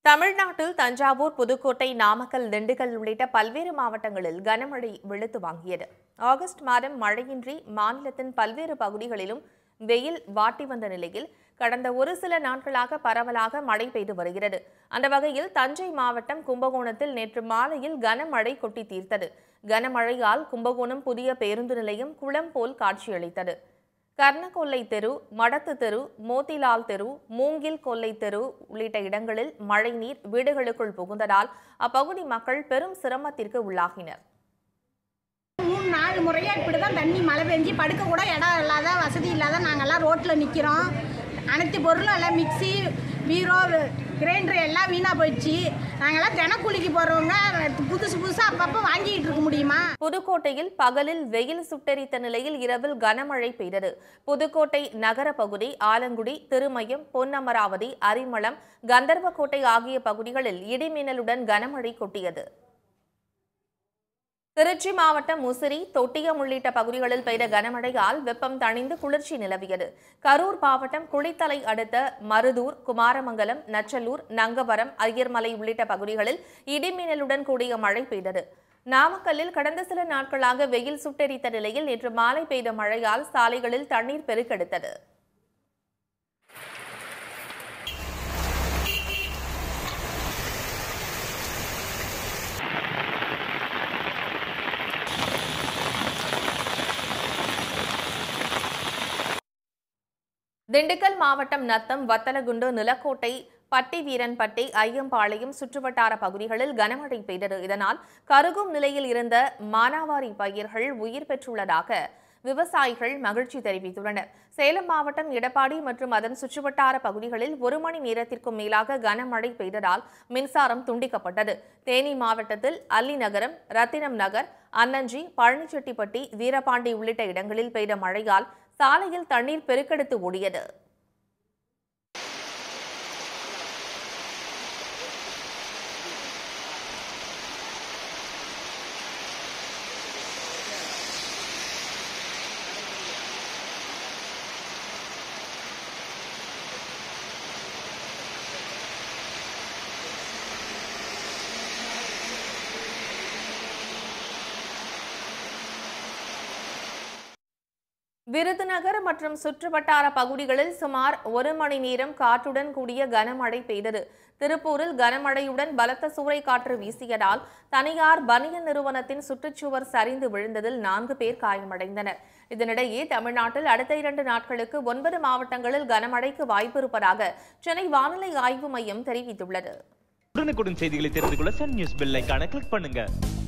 தமிழ்நாட்டில் தஞ்சாவூர் புதுக்கோட்டை நாமக்கல் திண்டுக்கல் உள்ளிட்ட பல்வேறு மாவட்டங்களில் கனமழை வெளுத்து வாங்கியது ஆகஸ்ட் மாதம் மழையின்றி மாநிலத்தின் பல்வேறு பகுதிகளிலும் வெயில் வாட்டி வந்த நிலையில் கடந்த ஒரு சில நாட்களாக பரவலாக மழை பெய்து வருகிறது அந்த வகையில் தஞ்சை மாவட்டம் கும்பகோணத்தில் நேற்று மாலையில் கனமழை கொட்டி தீர்த்தது கனமழையால் கும்பகோணம் புதிய பேருந்து நிலையம் குளம் போல் காட்சியளித்தது கர்ணகொல்லை தெரு மடத்து தெரு மோத்திலால் தெரு மூங்கில் கொல்லை தெரு உள்ளிட்ட இடங்களில் மழைநீர் வீடுகளுக்குள் புகுந்ததால் அப்பகுதி மக்கள் பெரும் சிரமத்திற்கு உள்ளாகினர் மூணு நாலு முறையா இப்படி தான் தண்ணி மழை பெஞ்சு படுக்க கூட இடம் இல்லாத வசதி இல்லாத நாங்கெல்லாம் ரோட்டில் நிற்கிறோம் அனைத்து பொருளும் எல்லாம் மிக்ஸி பீரோ கிரைண்டர் எல்லாம் வீணாக போயிடுச்சு நாங்கெல்லாம் தினக்கூலிக்கு போகிறவங்க புதுசு புதுசாக அப்பப்போ வாங்கிட்டு இருக்க முடியுமா புதுக்கோட்டையில் பகலில் வெயில் சுட்டெரித்த நிலையில் இரவில் கனமழை பெய்தது புதுக்கோட்டை நகர பகுதி ஆலங்குடி திருமயம் பொன்னமராவதி அரிமளம் கந்தர்வக்கோட்டை ஆகிய பகுதிகளில் இடிமின்னலுடன் கனமழை கொட்டியது திருச்சி மாவட்டம் முசிறி தொட்டியம் உள்ளிட்ட பகுதிகளில் பெய்த கனமழையால் வெப்பம் தணிந்து குளிர்ச்சி நிலவியது கரூர் மாவட்டம் குளித்தலை அடுத்த மருதூர் குமாரமங்கலம் நச்சலூர் நங்கவரம் ஐயர்மலை உள்ளிட்ட பகுதிகளில் இடிமின்னலுடன் கூடிய மழை பெய்தது நாமக்கல்லில் கடந்த சில நாட்களாக வெயில் சுட்டெரித்த நிலையில் நேற்று மாலை பெய்த மழையால் சாலைகளில் தண்ணீர் பெருக்கெடுத்தது திண்டுக்கல் மாவட்டம் நத்தம் வத்தலகுண்டு நிலக்கோட்டை பட்டி வீரன்பட்டி ஐயம்பாளையம் சுற்றுவட்டார பகுதிகளில் கனமழை பெய்தது இதனால் கருகும் நிலையில் இருந்த மானாவாரி பயிர்கள் உயிர் பெற்றுள்ளதாக விவசாயிகள் மகிழ்ச்சி தெரிவித்துள்ளனர் சேலம் மாவட்டம் எடப்பாடி மற்றும் அதன் சுற்றுவட்டார பகுதிகளில் ஒரு மணி நேரத்திற்கும் மேலாக கனமழை பெய்ததால் மின்சாரம் துண்டிக்கப்பட்டது தேனி மாவட்டத்தில் அல்லி நகரம் ரத்தினம் நகர் அன்னஞ்சி பழனிச்செட்டிப்பட்டி வீரபாண்டி உள்ளிட்ட இடங்களில் பெய்த மழையால் சாலையில் தண்ணீர் பெருக்கெடுத்து ஓடியது விருதுநகர் மற்றும் சுற்றுவட்டார பகுதிகளில் சுமார் ஒரு மணி நேரம் காற்றுடன் கூடிய கனமழை பெய்தது திருப்பூரில் கனமழையுடன் பலத்த சூறைக்காற்று வீசியதால் தனியார் பனியன் நிறுவனத்தின் சுற்றுச்சுவர் சரிந்து விழுந்ததில் நான்கு பேர் காயமடைந்தனர் இதனிடையே தமிழ்நாட்டில் அடுத்த இரண்டு நாட்களுக்கு ஒன்பது மாவட்டங்களில் கனமழைக்கு வாய்ப்பு இருப்பதாக சென்னை வானிலை ஆய்வு மையம் தெரிவித்துள்ளது உடனுக்குடன் செய்திகளை தெரிந்து கொள்ள சன் நியூஸ் பெல் ஐகானை கிளிக் பண்ணுங்க